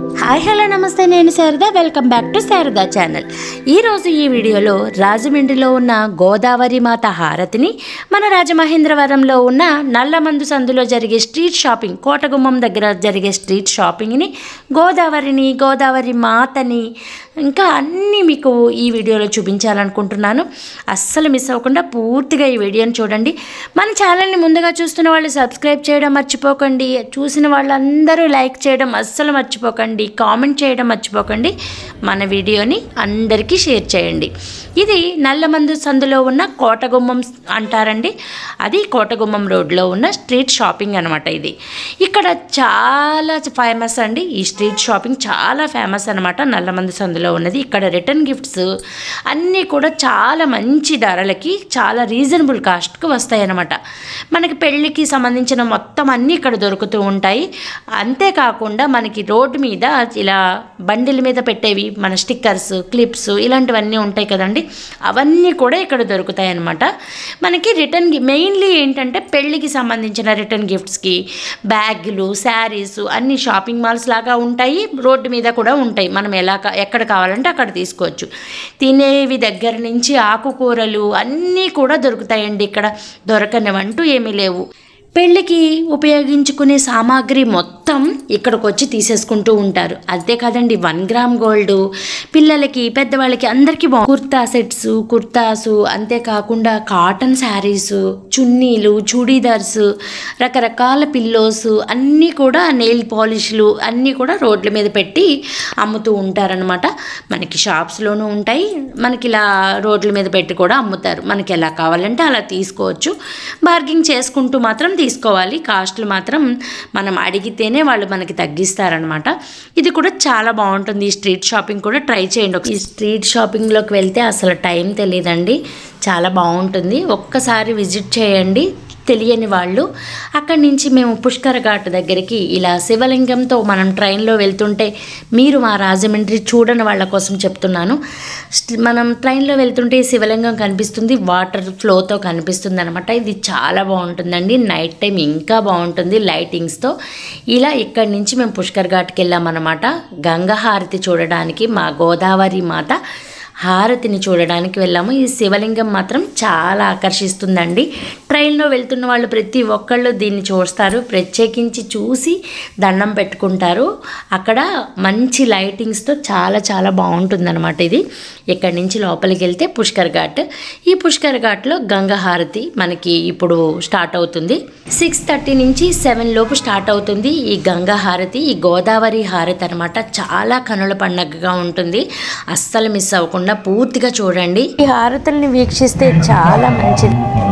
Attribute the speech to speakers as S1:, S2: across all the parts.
S1: Hi hello నమస్తే నేను Sharada welcome back to Sharada channel ఈరోజు ఈ వీడియోలో రాజమండ్రిలో ఉన్న గోదావరి మాత హారతిని మన రాజమహేంద్రవరంలో ఉన్న నల్లమందు సందులో జరిగే స్ట్రీట్ షాపింగ్ కోటగుమ్మం దగ్గర జరిగే స్ట్రీట్ షాపింగ్ని గోదావరిని గోదావరి మాతని ఇంకా అన్నీ మీకు ఈ వీడియోలో చూపించాలనుకుంటున్నాను అస్సలు మిస్ అవ్వకుండా పూర్తిగా ఈ వీడియోని చూడండి మన ఛానల్ని ముందుగా చూస్తున్న వాళ్ళు సబ్స్క్రైబ్ చేయడం మర్చిపోకండి చూసిన వాళ్ళందరూ లైక్ చేయడం అస్సలు మర్చిపోకండి కామెంట్ చేయడం మర్చిపోకండి మన వీడియోని అందరికీ షేర్ చేయండి ఇది నల్లమందు సందులో ఉన్న కోటగుమ్మం అంటారండి అది కోటగుమ్మం రోడ్లో ఉన్న స్ట్రీట్ షాపింగ్ అనమాట ఇది ఇక్కడ చాలా ఫేమస్ అండి ఈ స్ట్రీట్ షాపింగ్ చాలా ఫేమస్ అనమాట నల్లమందు సందులో ఉన్నది ఇక్కడ రిటర్న్ గిఫ్ట్స్ అన్నీ కూడా చాలా మంచి ధరలకి చాలా రీజనబుల్ కాస్ట్కి వస్తాయి అన్నమాట మనకి పెళ్ళికి సంబంధించిన మొత్తం అన్నీ ఇక్కడ దొరుకుతూ ఉంటాయి అంతేకాకుండా మనకి రోడ్డు మీద ఇలా బండిల మీద పెట్టేవి మన స్టిక్కర్స్ క్లిప్స్ ఇలాంటివన్నీ ఉంటాయి కదండి అవన్నీ కూడా ఇక్కడ దొరుకుతాయి అన్నమాట మనకి రిటర్న్ మెయిన్లీ ఏంటంటే పెళ్ళికి సంబంధించిన రిటర్న్ గిఫ్ట్స్కి బ్యాగులు శారీస్ అన్ని షాపింగ్ మాల్స్ లాగా ఉంటాయి రోడ్డు మీద కూడా ఉంటాయి మనం ఎలా కా- ఎక్కడ కావాలంటే అక్కడ తీసుకోవచ్చు తినేవి దగ్గర నుంచి ఆకుకూరలు అన్నీ కూడా దొరుకుతాయండి ఇక్కడ దొరకనివంటూ ఏమీ లేవు పెళ్ళికి ఉపయోగించుకునే సామాగ్రి మొత్తం ఇక్కడికి వచ్చి తీసేసుకుంటూ ఉంటారు అంతే కాదండి వన్ గ్రామ్ గోల్డ్ పిల్లలకి పెద్దవాళ్ళకి అందరికీ బా కుర్తా సెట్స్ కుర్తాసు అంతేకాకుండా కాటన్ శారీస్ చున్నీలు చూడీదార్స్ రకరకాల పిల్లోస్ అన్నీ కూడా నెయిల్ పాలిష్లు అన్నీ కూడా రోడ్ల మీద పెట్టి అమ్ముతూ ఉంటారనమాట మనకి షాప్స్లోనూ ఉంటాయి మనకి ఇలా రోడ్ల మీద పెట్టి కూడా అమ్ముతారు మనకి ఎలా కావాలంటే అలా తీసుకోవచ్చు బార్గింగ్ చేసుకుంటూ మాత్రం తీసుకోవాలి కాస్ట్లు మాత్రం మనం అడిగితేనే వాళ్ళు మనకి తగ్గిస్తారనమాట ఇది కూడా చాలా బాగుంటుంది ఈ స్ట్రీట్ షాపింగ్ కూడా ట్రై చేయండి ఒక- ఈ స్ట్రీట్ షాపింగ్లోకి వెళ్తే అసలు టైం తెలియదండి చాలా బాగుంటుంది ఒక్కసారి విజిట్ చేయండి తెలియని వాళ్ళు అక్కడి నుంచి మేము పుష్కర ఘాట్ దగ్గరికి ఇలా శివలింగంతో మనం ట్రైన్లో వెళ్తుంటే మీరు మా రాజమండ్రి చూడని వాళ్ళ కోసం చెప్తున్నాను స్ట్- మనం ట్రైన్లో వెళ్తుంటే ఈ శివలింగం కనిపిస్తుంది వాటర్ ఫ్లోతో కనిపిస్తుంది అనమాట ఇది చాలా బాగుంటుందండి నైట్ టైం ఇంకా బాగుంటుంది లైటింగ్స్తో ఇలా ఇక్కడి నుంచి మేము పుష్కర్ ఘాట్కి వెళ్ళామన్నమాట గంగా హారతి చూడడానికి మా గోదావరి మాత హారతిని చూడడానికి వెళ్ళాము ఈ శివలింగం మాత్రం చాలా ఆకర్షిస్తుందండి ట్రైన్లో వెళ్తున్న వాళ్ళు ప్రతి ఒక్కళ్ళు దీన్ని చూస్తారు ప్రత్యేకించి చూసి దండం పెట్టుకుంటారు అక్కడ మంచి లైటింగ్స్తో చాలా చాలా బాగుంటుందన్నమాట ఇది ఇక్కడి నుంచి లోపలికి వెళ్తే పుష్కర్ ఘాట్ ఈ పుష్కర్ ఘాట్లో గంగా హారతి మనకి ఇప్పుడు స్టార్ట్ అవుతుంది సిక్స్ థర్టీ నుంచి సెవెన్ లోపు స్టార్ట్ అవుతుంది ఈ గంగా హారతి ఈ గోదావరి హారతి అనమాట చాలా కనుల పండగగా ఉంటుంది అస్సలు మిస్ అవ్వకుండా పూర్తిగా చూడండి ఈ హారతుల్ని వీక్షిస్తే చాలా మంచిది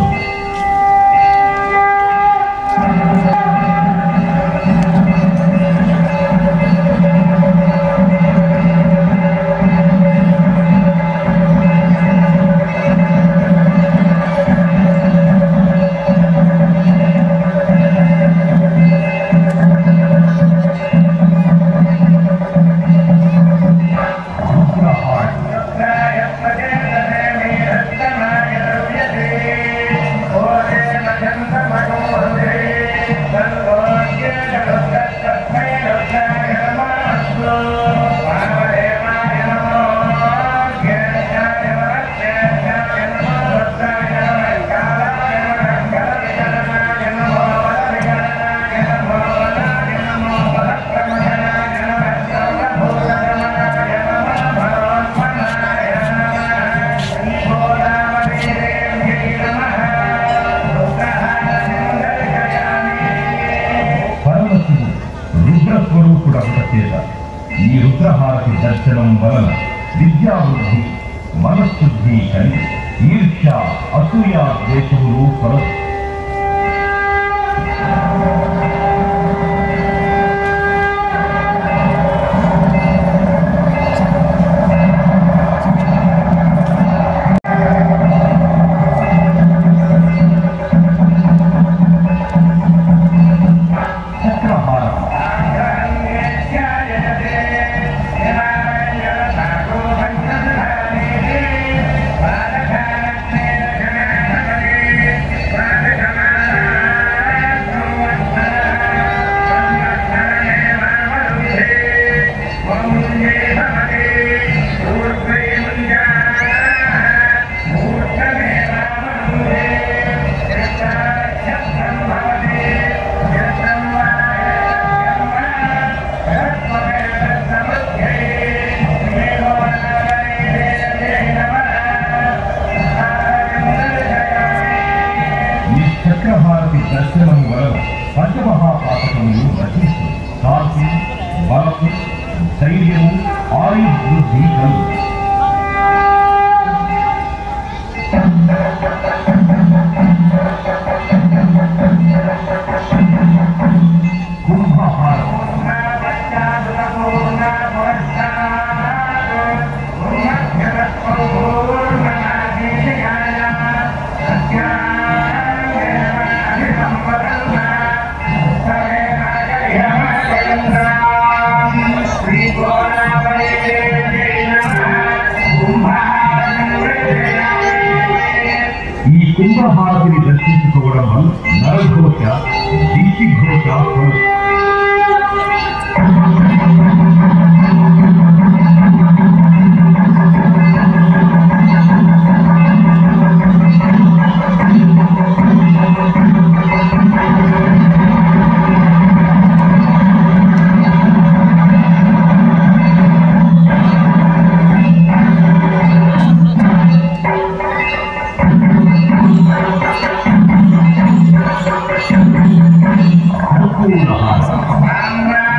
S2: పరమశివుడు రుద్రస్వరూపుడు అంత చేత ఈ రుద్రహారతి దర్శనం వలన విద్యావృద్ధి మనశుద్ధి కలిగి ఈర్ష్య అసూయ ద్వేషములు కొలవు చక్రహారతి
S3: Thank
S2: మాతకు ధైర్యము ఆయుర్వృద్ధి కలుగు కుంభహారం ఈ కుంభహారతిని దర్శించుకోవడం వల్ల నరఘోష దిష్టిఘోష తొలగు. కర్పూరహారం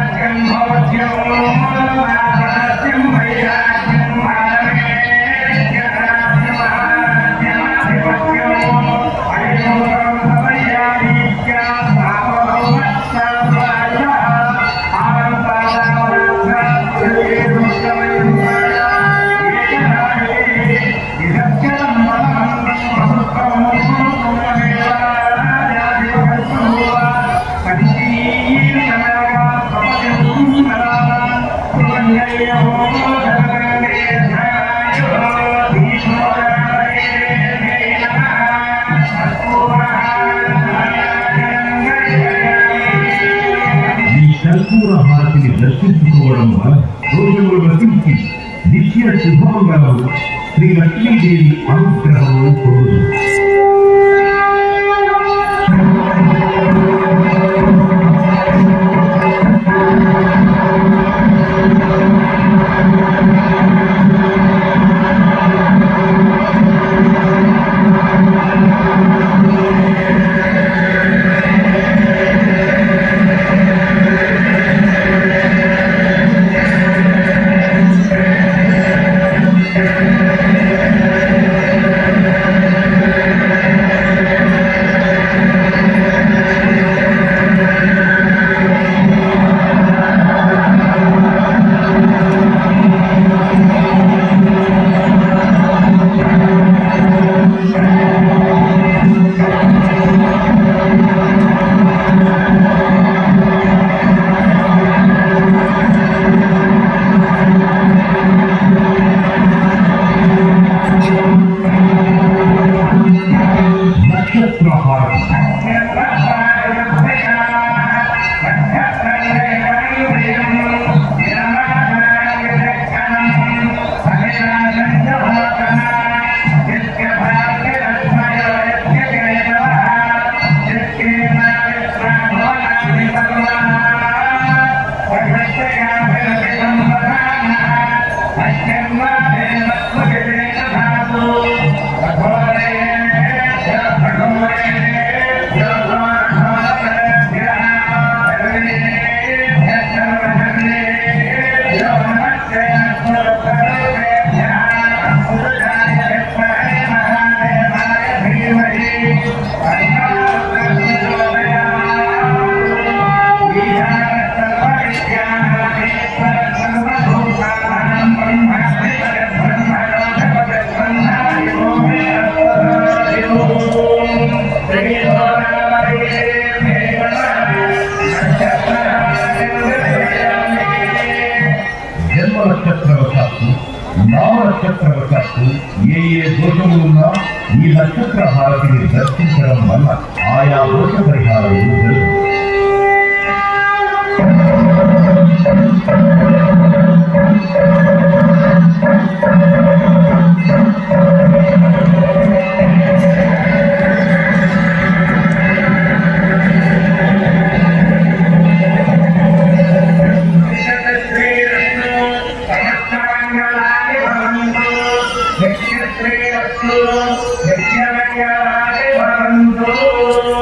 S2: ఈ కర్పూర హారతిని దర్శించుకోవడం వల్ల దోషములు నశించి నిత్య శుభమంగళము శ్రీ లక్ష్మీదేవి అనుగ్రహము పొందుదు నక్షత్ర హారతి జన్మ నక్షత్ర వశాత్తు నామ నక్షత్ర వశాత్తు ఏ ఏ దోషములున్నా ఈ నక్షత్ర హారతిని దర్శించడం వల్ల ఆయా దోష పరిహారాలు జరుగుతాయి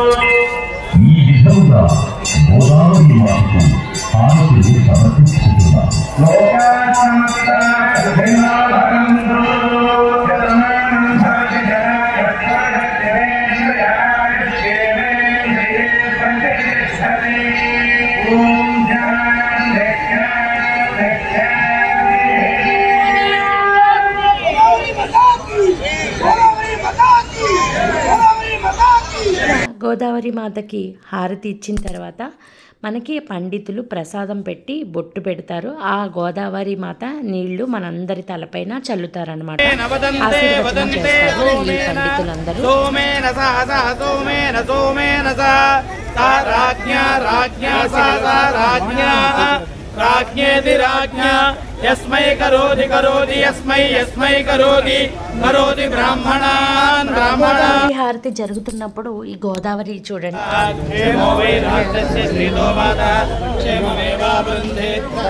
S2: ఈ విధంగా గోదావరి మాకు హారతులు సమర్పించుకుంటున్నారు
S3: Holy Mataki! Holy Mataki! Holy Mataki!
S1: Godavari మాతకి హారతి ఇచ్చిన తర్వాత మనకి పండితులు ప్రసాదం పెట్టి బొట్టు పెడతారు ఆ గోదావరి మాత నీళ్లు మనందరి తలపైన చల్లుతారనమాట
S4: వదంతే
S1: ఆశీర్వచనం
S4: వదంతే
S1: చేస్తారు ఈ
S4: సోమేన
S1: పండితులందరూ
S4: సోమేన సహ సహ సోమేన సోమేన సహ సా రాజ్ఞా రాజ్ఞా సా సా రాజ్ఞా రాజ్ఞేతి రాజ్ఞా యస్మై కరోతి కరోతి యస్మై యస్మై కరోతి కరోతి బ్రాహ్మణాన్ బ్రాహ్మణా
S1: ఈ హారతి జరుగుతున్నప్పుడు ఈ గోదావరి చూడండి
S4: क्षेमो वै राष्ट्रस्य श्रीतो माता क्षेममेवावृन्धे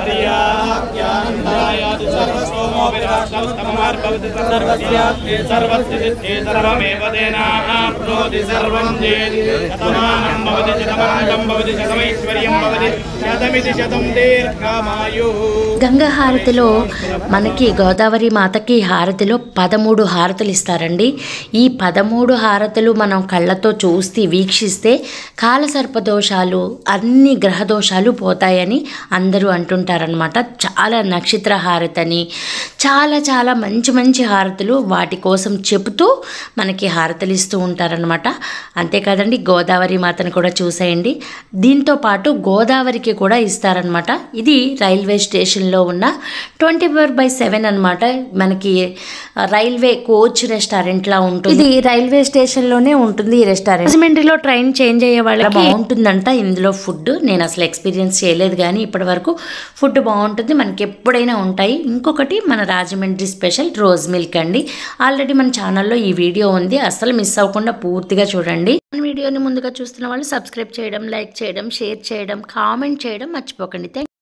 S4: हर्याज्ञान्दायाति सर्वसोमो विराष्ट्रमुत्तममार्भवति सर्वस्याप्ते सर्वस्य सिद्धे सर्वमेव तेनाप्नोति सर्वं चेत् शतमानं भवति शतमानं भवति शतमैश्वर्यं भवति शतमिति शतं दीर्घमायुः
S1: గంగా హారతిలో మనకి గోదావరి మాతకి హారతిలో పదమూడు హారతులు ఇస్తారండి ఈ పదమూడు హారతులు మనం కళ్ళతో చూస్తే వీక్షిస్తే కాలసర్ప దోషాలు అన్ని గ్రహ దోషాలు పోతాయని అందరూ అంటుంటారనమాట చాలా నక్షత్ర హారతని చాలా చాలా మంచి మంచి హారతులు వాటి కోసం చెబుతూ మనకి హారతులు ఇస్తూ ఉంటారనమాట అంతేకాదండి గోదావరి మాతను కూడా చూసేయండి దీంతో పాటు గోదావరికి కూడా ఇస్తారనమాట ఇది రైల్వే స్టేషన్లో ఉన్న ట్వంటీ ఫోర్ బై సెవెన్ అనమాట మనకి రైల్వే కోచ్ రెస్టారెంట్లా ఉంటుంది ఇది రైల్వే స్టేషన్లోనే ఉంటుంది ఈ రెస్టారెంట్ రాజమండ్రిలో ట్రైన్ చేంజ్ అయ్యే వాళ్ళకి బాగుంటుందంట ఇందులో ఫుడ్ నేను అసలు ఎక్స్పీరియన్స్ చేయలేదు కానీ ఇప్పటి వరకు ఫుడ్ బాగుంటుంది మనకి ఎప్పుడైనా ఉంటాయి ఇంకొకటి మన రాజమండ్రి స్పెషల్ రోజ్ మిల్క్ అండి ఆల్రెడీ మన ఛానల్లో ఈ వీడియో ఉంది అసలు మిస్ అవ్వకుండా పూర్తిగా చూడండి మన వీడియోని ముందుగా చూస్తున్న వాళ్ళు సబ్స్క్రైబ్ చేయడం లైక్ చేయడం షేర్ చేయడం కామెంట్ చేయడం మర్చిపోకండి థ్యాంక్